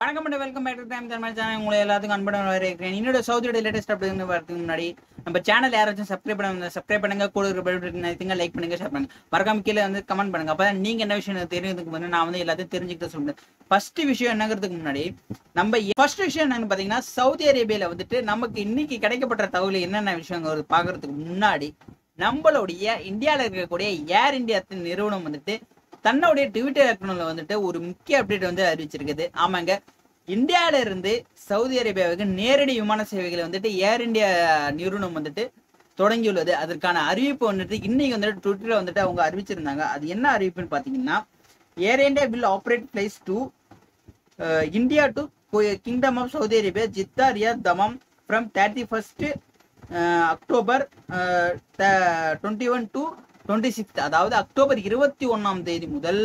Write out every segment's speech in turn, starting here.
வணக்கம் and welcome back to Time Tamil channel உங்களை எல்லாத்துக்கும் அன்புடன் வரவேற்கிறேன் என்னோட சவுதியோட லேட்டஸ்ட் அப்படின்னு வரதுக்கு முன்னாடி நம்ம சேனல் யாராச்சும் சப்ஸ்கிரைப் பண்ண சப்ஸ்கிரைப் பண்ணுங்க கூட இருக்கிற லைக் பண்ணுங்க ஷேர் பண்ணுங்க மறக்காம கீழே வந்து கமெண்ட் பண்ணுங்க அப்பதான் நீங்க என்ன விஷயம் எனக்கு தெரியுறதுக்கு முன்னாடி நான் வந்து எல்லாத்தையும் தெரிஞ்சுக்கிட்டு சொல்லுவேன் ஃபர்ஸ்ட் விஷயம் என்னங்கிறதுக்கு முன்னாடி நம்ம ஃபர்ஸ்ட் விஷயம் என்னன்னு பாத்தீங்கன்னா சவுதி அரேபியால வந்துட்டு நமக்கு இன்னைக்கு கிடைக்கப்பட்ட தகவல் என்னென்ன விஷயங்கிறது பாக்குறதுக்கு முன்னாடி நம்மளுடைய இந்தியாவில் இருக்கக்கூடிய ஏர் இந்தியா நிறுவனம் வந்துட்டு தன்னுடைய ட்விட்டர் அக்கௌண்ட்ல வந்துட்டு ஒரு முக்கிய அப்டேட் வந்து அறிவிச்சிருக்குது ஆமாங்க இந்தியாவில இருந்து சவுதி அரேபியாவுக்கு நேரடி விமான சேவைகளை வந்துட்டு ஏர் இந்தியா நிறுவனம் வந்துட்டு தொடங்கியுள்ளது அதற்கான அறிவிப்பு வந்துட்டு இன்னைக்கு வந்துட்டு ட்விட்டர்ல வந்துட்டு அவங்க அறிவிச்சிருந்தாங்க அது என்ன அறிவிப்புன்னு பாத்தீங்கன்னா Air India will operate flights to India to Kingdom of Saudi Arabia Jeddah Riyadh Dammam from thirty first October twenty one to twenty sixth அதாவது அக்டோபர் இருபத்தி ஒன்னாம் தேதி முதல்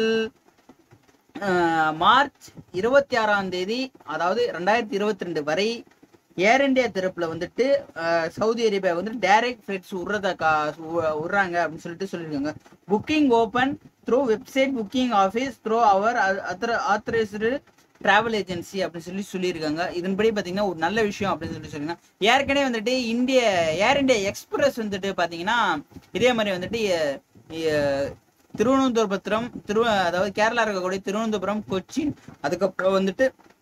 அஹ், மார்ச் இருபத்தி ஆறாம் தேதி அதாவது ரெண்டாயிரத்தி இருபத்தி ரெண்டு வரை ஏர் இந்தியா தரப்புல வந்துட்டு அஹ், சவுதி அரேபியா வந்து டைரக்ட் ஃபிளைட்ஸ் விடுறத கா வு- விடுறாங்க அப்படின்னு சொல்லிட்டு சொல்லியிருக்காங்க booking open through website booking office through our other authorised travel agency அப்படின்னு சொல்லி சொல்லியிருக்காங்க இதன்படி பார்த்தீங்கன்னா ஒரு நல்ல விஷயம் அப்படின்னு சொல்லி சொல்லியிருக்காங்க ஏற்கனவே வந்துட்டு இந்திய ஏர் இந்தியா எக்ஸ்பிரஸ் வந்துட்டு பார்த்தீங்கன்னா இதே மாதிரி வந்துட்டு அஹ், அஹ், திருவனந்தபுரம் திரு அதாவது கேரளா இருக்கக்கூடிய திருவனந்தபுரம் கொச்சின் அதுக்கப்புறம் வந்துட்டு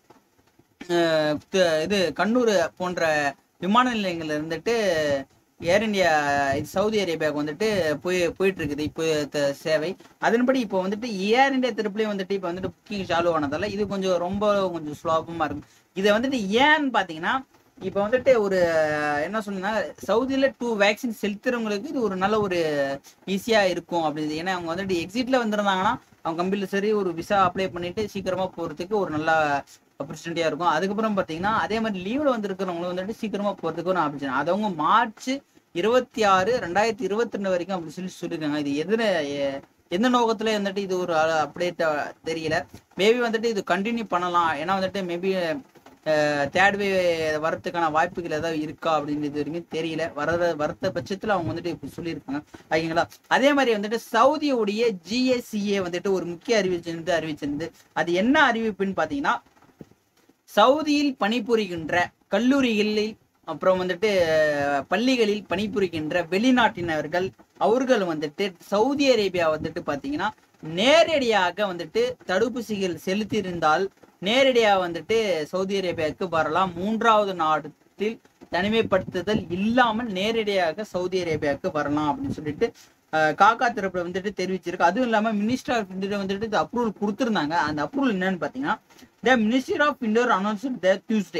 அஹ், த- இது கண்ணூர் போன்ற விமான நிலையங்கள்ல இருந்துட்டு ஏர் இந்தியா இது சவுதி அரேபியாவுக்கு வந்துட்டு போய் போயிட்டு இருக்குது இப்போ த- சேவை அதன்படி இப்போ வந்துட்டு ஏர் இந்தியா திருப்பிலையும் வந்துட்டு இப்போ வந்துட்டு புக்கிங் சாலு ஆனதால இது கொஞ்சம் ரொம்ப கொஞ்சம் சுலபமா இருக்கும் இதை வந்துட்டு ஏன்னு பாத்தீங்கன்னா இப்போ வந்துட்டு ஒரு என்ன சொன்னா சவுதியில டூ வேக்சின் செலுத்துறவங்களுக்கு இது ஒரு நல்ல ஒரு ஈஸியா இருக்கும் அப்படின்னு ஏன்னா அவங்க வந்துட்டு எக்ஸிட்ல வந்திருந்தாங்கன்னா அவங்க கம்பெனில சரி ஒரு விசா அப்ளை பண்ணிட்டு சீக்கிரமா போறதுக்கு ஒரு நல்ல ஆப்பர்ச்சுனிட்டியா இருக்கும் அதுக்கப்புறம் பாத்தீங்கன்னா அதே மாதிரி லீவ்ல வந்திருக்கிறவங்களும் வந்துட்டு சீக்கிரமா போறதுக்கு ஒரு ஆப்பர்ச்சுனிட்டி அது அவங்க மார்ச் இருபத்தி ஆறு ரெண்டாயிரத்தி இருபத்தி ரெண்டு வரைக்கும் அப்படி சொல்லி சொல்லியிருக்காங்க இது எதுன எ- எந்த நோக்கத்துல வந்துட்டு இது ஒரு அப்டேட் தெரியல மேபி வந்துட்டு இது கண்டினியூ பண்ணலாம் ஏன்னா வந்துட்டு மேபி தேர்ட் வே வரதுக்கான வாய்ப்புகள் ஏதாவது இருக்கா அப்படின்றது வரைக்கும் தெரியல வர வரத்த பட்சத்துல அவங்க வந்துட்டு இப்படி சொல்லியிருக்காங்க ஓகேங்களா அதே மாதிரி வந்துட்டு சவுதியுடைய ஜிஎஸ்சிஏ வந்துட்டு ஒரு முக்கிய அறிவிச்சிருந்து அறிவிச்சிருந்து அது என்ன அறிவிப்புன்னு பாத்தீங்கன்னா சவுதியில் பணிபுரிகின்ற கல்லூரிகளில் அப்புறம் வந்துட்டு அஹ், பள்ளிகளில் பணிபுரிகின்ற வெளிநாட்டினர்கள் அவர்கள் வந்துட்டு சவுதி அரேபியா வந்துட்டு பாத்தீங்கன்னா நேரடியாக வந்துட்டு தடுப்பூசிகள் செலுத்தியிருந்தால் நேரடியாக வந்துட்டு சவுதி அரேபியாவுக்கு வரலாம் மூன்றாவது நாட்டில் தனிமைப்படுத்துதல் இல்லாமல் நேரடியாக சவுதி அரேபியாவுக்கு வரலாம் அப்படின்னு சொல்லிட்டு அஹ், காக்கா தரப்புல வந்துட்டு தெரிவிச்சிருக்கு அதுவும் இல்லாம மினிஸ்டர் ஆஃப் இந்தியா வந்துட்டு அப்ரூவல் கொடுத்திருந்தாங்க அந்த அப்ரூவல் என்னன்னு பாத்தீங்கன்னா The Ministry of Indoor announced that Tuesday.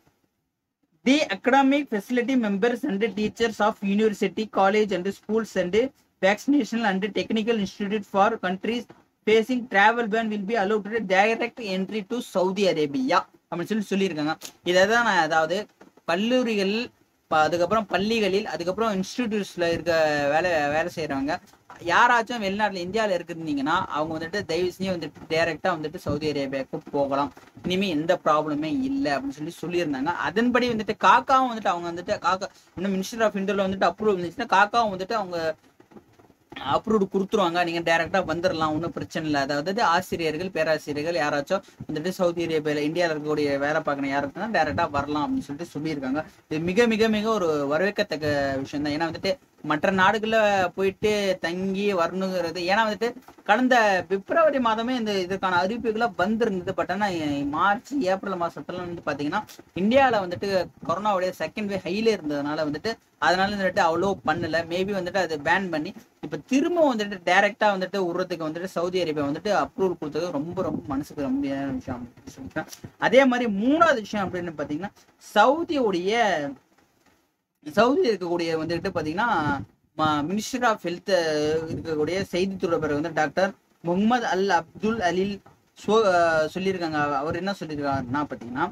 The academic facility members and the teachers of university, college and schools and vaccination and technical institute for countries facing travel ban will be allowed to direct entry to Saudi Arabia அப்படின்னு சொல்லி சொல்லியிருக்காங்க இதை தான் நான் அதாவது கல்லூரிகள் ப- அதுக்கப்புறம் பள்ளிகளில் அதுக்கப்புறம் இன்ஸ்டிடியூட்ஸ்ல இருக்க வேலை வேலை செய்யறவங்க யாராச்சும் வெளிநாட்டுல இந்தியாவில் இருந்திருந்தீங்கன்னா அவங்க வந்துட்டு தயவு செஞ்சு வந்துட்டு டைரக்டா வந்துட்டு சவுதி அரேபியாவுக்கு போகலாம் இனிமே எந்த ப்ராப்ளமே இல்லை அப்படின்னு சொல்லி சொல்லியிருந்தாங்க அதன்படி வந்துட்டு காக்காவும் வந்துட்டு அவங்க வந்துட்டு காக்கா இன்னும் மினிஸ்டர் ஆஃப் இந்தியாவில் வந்துட்டு அப்ரூவல் இருந்துச்சுன்னா காக்காவும் வந்துட்டு அவங்க அப்ரூவ்டு கொடுத்துருவாங்க நீங்க டைரக்டா வந்துடலாம் ஒன்றும் பிரச்சனை இல்லை அதாவது ஆசிரியர்கள் பேராசிரியர்கள் யாராச்சும் வந்துட்டு சவுதி அரேபியால இந்தியாவில் இருக்கக்கூடிய வேலை பார்க்கணும் யாருக்குன்னா டைரக்டா வரலாம் அப்படின்னு சொல்லிட்டு சொல்லியிருக்காங்க இது மிக மிக மிக ஒரு வரவேற்கத்தக்க விஷயம் தான் ஏன்னா வந்துட்டு மற்ற நாடுகள்ல போயிட்டு தங்கி வரணுங்கிறது ஏன்னா வந்துட்டு கடந்த பிப்ரவரி மாதமே இந்த இதற்கான அறிவிப்புகளை வந்திருந்தது பட் ஆனா மார்ச் ஏப்ரல் மாசத்துல வந்து பாத்தீங்கன்னா இந்தியால வந்துட்டு கொரோனாவுடைய செகண்ட் வே ஹைல இருந்ததுனால வந்துட்டு அதனால வந்துட்டு அவ்வளோ பண்ணல மேபி வந்துட்டு அது பேன் பண்ணி இப்ப திரும்ப வந்துட்டு டைரக்டா வந்துட்டு விடுறதுக்கு வந்துட்டு சவுதி அரேபியா வந்துட்டு அப்ரூவல் கொடுத்தது ரொம்ப ரொம்ப மனசுக்கு ரொம்ப முடியாத விஷயம் அப்படின்னு சொல்லிட்டேன் அதே மாதிரி மூணாவது விஷயம் அப்படின்னு பாத்தீங்கன்னா சவுதியுடைய சவுதி இருக்கக்கூடிய வந்துட்டு பாத்தீங்கன்னா மினிஸ்டர் ஆஃப் ஹெல்த் இருக்கக்கூடிய செய்தி தொடர்பர் வந்து டாக்டர் முகமது அல் அப்துல் அலில் சோ அஹ் சொல்லியிருக்காங்க அவர் என்ன சொல்லியிருக்காருன்னா பாத்தீங்கன்னா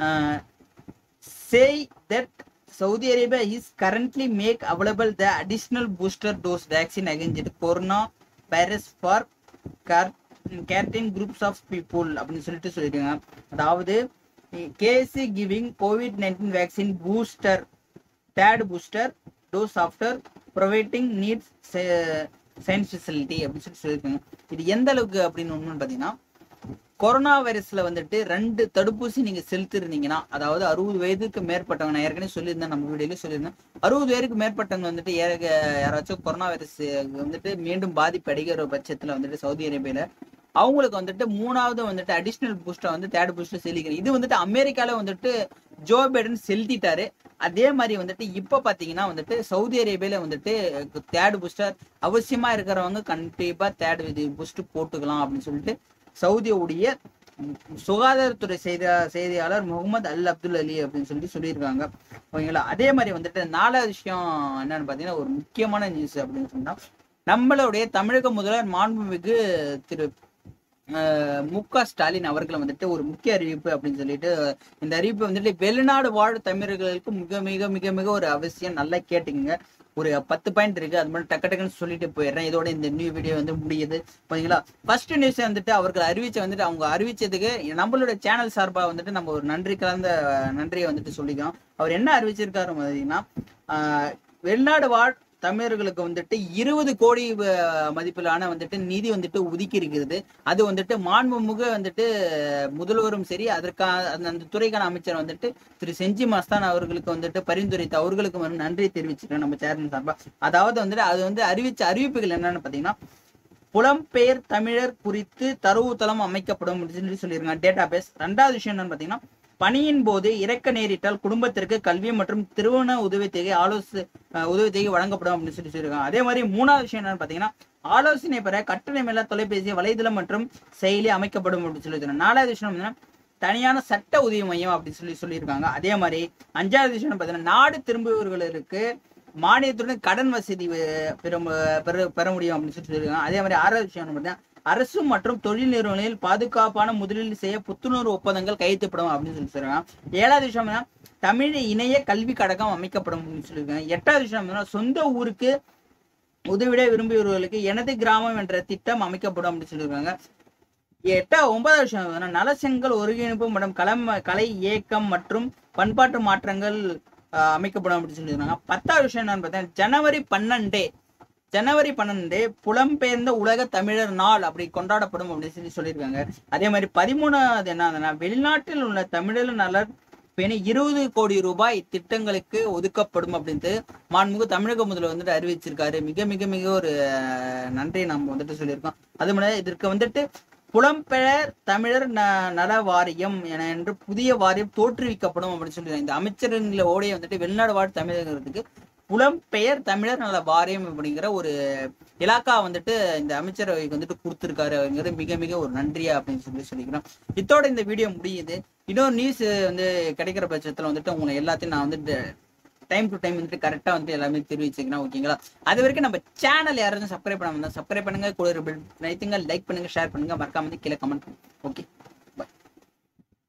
say that Saudi Arabia is currently make available the additional booster dose vaccine against coronavirus for car- certain groups of people அப்படின்னு சொல்லிட்டு சொல்லிருக்காங்க அதாவது கேசி giving COVID nineteen vaccine booster third booster dose after providing needs science facility அப்படின்னு சொல்லி சொல்லியிருக்காங்க இது எந்த அளவுக்கு அப்படின்னு ஒன்றுன்னு பார்த்தீங்கன்னா கொரோனா வைரஸ்ல வந்துட்டு ரெண்டு தடுப்பூசி நீங்க செலுத்திருந்தீங்கன்னா அதாவது அறுபது வயதுக்கு மேற்பட்டவங்க நான் ஏற்கனவே சொல்லியிருந்தேன் நம்ம வீடியோல சொல்லியிருந்தேன் அறுபது வயதுக்கு மேற்பட்டவங்க வந்துட்டு ஏற- யாராச்சும் கொரோனா வைரஸ் வந்துட்டு மீண்டும் பாதிப்பு அடைகிற பட்சத்துல வந்துட்டு சவுதி அரேபியால அவங்களுக்கு வந்துட்டு மூணாவது வந்துட்டு அடிஷனல் பூஸ்டர் வந்து தேர்ட் பூஸ்டர் செலுத்திக்கிறேன் இது வந்துட்டு அமெரிக்கால வந்துட்டு ஜோ பைடன் செலுத்திட்டாரு அதே மாதிரி வந்துட்டு இப்ப பாத்தீங்கன்னா வந்துட்டு சவுதி அரேபியால வந்துட்டு தேர்ட் பூஸ்டர் அவசியமா இருக்கிறவங்க கண்டிப்பா தேர்ட் இது பூஸ்ட் போட்டுக்கலாம் அப்படின்னு சொல்லிட்டு சவுதியுடைய சுகாதாரத்துறை செய்தி செய்தியாளர் முகமது அல் அப்துல் அலி அப்படின்னு சொல்லிட்டு சொல்லியிருக்காங்க ஓகேங்களா அதே மாதிரி வந்துட்டு நாலாவது விஷயம் என்னன்னு பாத்தீங்கன்னா ஒரு முக்கியமான நியூஸ் அப்படின்னு சொன்னா நம்மளுடைய தமிழக முதல்வர் மாண்புமிகு திரு அஹ், மு க ஸ்டாலின் அவர்கள் வந்துட்டு ஒரு முக்கிய அறிவிப்பு அப்படின்னு சொல்லிட்டு இந்த அறிவிப்பு வந்துட்டு வெளிநாடு வாழ் தமிழர்களுக்கு மிக மிக மிக மிக ஒரு அவசியம் நல்லா கேட்டுங்க ஒரு பத்து பாயிண்ட் இருக்கு அது மட்டும் டக்கு டக்குன்னு சொல்லிட்டு போயிடுறேன் இதோட இந்த நியூ வீடியோ வந்து முடியுது பாத்தீங்களா ஃபர்ஸ்ட் நியூஸ் வந்துட்டு அவர்கள் அறிவிச்ச வந்துட்டு அவங்க அறிவிச்சதுக்கு நம்மளோட சேனல் சார்பா வந்துட்டு நம்ம ஒரு நன்றி கலந்த நன்றியை வந்துட்டு சொல்லிக்கிறோம் அவர் என்ன அறிவிச்சிருக்காரு பார்த்தீங்கன்னா ஆஹ், வெளிநாடு வாழ் தமிழர்களுக்கு வந்துட்டு இருபது கோடி அஹ், மதிப்பிலான வந்துட்டு நிதி வந்துட்டு ஒதுக்கி இருக்கிறது அது வந்துட்டு மாண்புமிகு வந்துட்டு முதல்வரும் சரி அதற்கான அந்த அந்த துறைக்கான அமைச்சர் வந்துட்டு திரு செஞ்சி மஸ்தான் அவர்களுக்கு வந்துட்டு பரிந்துரைத்து அவர்களுக்கு வந்து நன்றி தெரிவிச்சுக்கிறேன் நம்ம சேனல் சார்பா அதாவது வந்துட்டு அது வந்து அறிவிச்ச அறிவிப்புகள் என்னன்னு பாத்தீங்கன்னா புலம்பெயர் தமிழர் குறித்து தரவுத்தளம் அமைக்கப்படும் அப்படின்னு சொல்லி சொல்லியிருக்காங்க டேட்டா பேஸ் ரெண்டாவது விஷயம் என்னன்னு பாத்தீங்கன்னா பணியின் போது இறக்க நேரிட்டால் குடும்பத்திற்கு கல்வி மற்றும் திருமண உதவித்தொகை ஆலோசனை உதவித்தொகை வழங்கப்படும் அப்படின்னு சொல்லி சொல்லியிருக்காங்க அதே மாதிரி மூணாவது விஷயம் என்னன்னு பாத்தீங்கன்னா ஆலோசனை பெற கட்டணமில்லா தொலைபேசி வலைதளம் மற்றும் செயலி அமைக்கப்படும் அப்படின்னு சொல்லி சொல்லியிருக்காங்க நாலாவது விஷயம் என்னன்னா தனியான சட்ட உதவி மையம் அப்படின்னு சொல்லி சொல்லியிருக்காங்க அதே மாதிரி அஞ்சாவது விஷயம் பார்த்தீங்கன்னா நாடு திரும்புபவர்களுக்கு மானியத்துடன் கடன் வசதி அஹ், பெற மு- பெற பெற முடியும் அப்படின்னு சொல்லி சொல்லியிருக்காங்க அதே மாதிரி ஆறாவது விஷயம் என்ன பார்த்தீங்கன்னா அரசு மற்றும் தொழில் நிறுவனங்களில் பாதுகாப்பான முதலீடு செய்ய புத்துணர்வு ஒப்பந்தங்கள் கையெழுத்தப்படும் அப்படின்னு சொல்லி சொல்றாங்க ஏழாவது விஷயம் என்னன்னா தமிழ் இணைய கல்வி கழகம் அமைக்கப்படும் அப்படின்னு சொல்லியிருக்காங்க எட்டாவது விஷயம் என்னன்னா சொந்த ஊருக்கு உதவிட விரும்பியவர்களுக்கு எனது கிராமம் என்ற திட்டம் அமைக்கப்படும் அப்படின்னு சொல்லியிருக்காங்க எட்டா ஒன்பதாவது விஷயம் என்னன்னா, நலச்செங்கல் ஒருங்கிணைப்பு மற்றும் களம் கலை இயக்கம் மற்றும் பண்பாட்டு மாற்றங்கள் ஆஹ், அமைக்கப்படும் அப்படின்னு சொல்லியிருக்காங்க பத்தாவது விஷயம் என்னன்னு பார்த்தா ஜனவரி பன்னெண்டு ஜனவரி பன்னெண்டு புலம்பெயர்ந்த உலக தமிழர் நாள் அப்படி கொண்டாடப்படும் அப்படின்னு சொல்லி சொல்லியிருக்காங்க அதே மாதிரி பதிமூணாவது என்னன்னா வெளிநாட்டில் உள்ள தமிழர் நலர் பேணி இருபது கோடி ரூபாய் திட்டங்களுக்கு ஒதுக்கப்படும் அப்படின்ட்டு மாண்புமிகு தமிழக முதல்வர் வந்துட்டு அறிவிச்சிருக்காரு மிக மிக மிக ஒரு அஹ், நன்றியை நம்ம வந்துட்டு சொல்லியிருக்கோம் அது மாதிரி இதற்கு வந்துட்டு புலம்பெயர் தமிழர் ந நல வாரியம் என என்று புதிய வாரியம் தோற்றுவிக்கப்படும் அப்படின்னு சொல்லியிருக்காங்க இந்த அமைச்சர்களோடைய வந்துட்டு வெளிநாடு வாழ் தமிழர்களுக்கு புலம்பெயர் தமிழர் நல வாரியம் அப்படிங்கிற ஒரு இலாக்கா வந்துட்டு இந்த அமைச்சரவைக்கு வந்துட்டு கொடுத்துருக்காரு அப்படிங்கிறது மிக மிக ஒரு நன்றியா அப்படின்னு சொல்லி சொல்லிக்கிறோம் இதோட இந்த வீடியோ முடியுது இன்னொரு நியூஸ் வந்து கிடைக்கிற பட்சத்துல வந்துட்டு உங்களை எல்லாத்தையும் நான் வந்துட்டு டைம் டு டைம் வந்துட்டு கரெக்டாக வந்துட்டு எல்லாமே தெரிவிச்சுக்கிறேன் ஓகேங்களா அது வரைக்கும் நம்ம சேனல் யாராச்சும் சப்ஸ்கிரைப் பண்ணாம இருந்தால் சப்ஸ்கிரைப் பண்ணுங்க கூட நைத்துங்க லைக் பண்ணுங்க ஷேர் பண்ணுங்க மறக்காம வந்து கீழே கமெண்ட் பண்ணுங்க ஓகே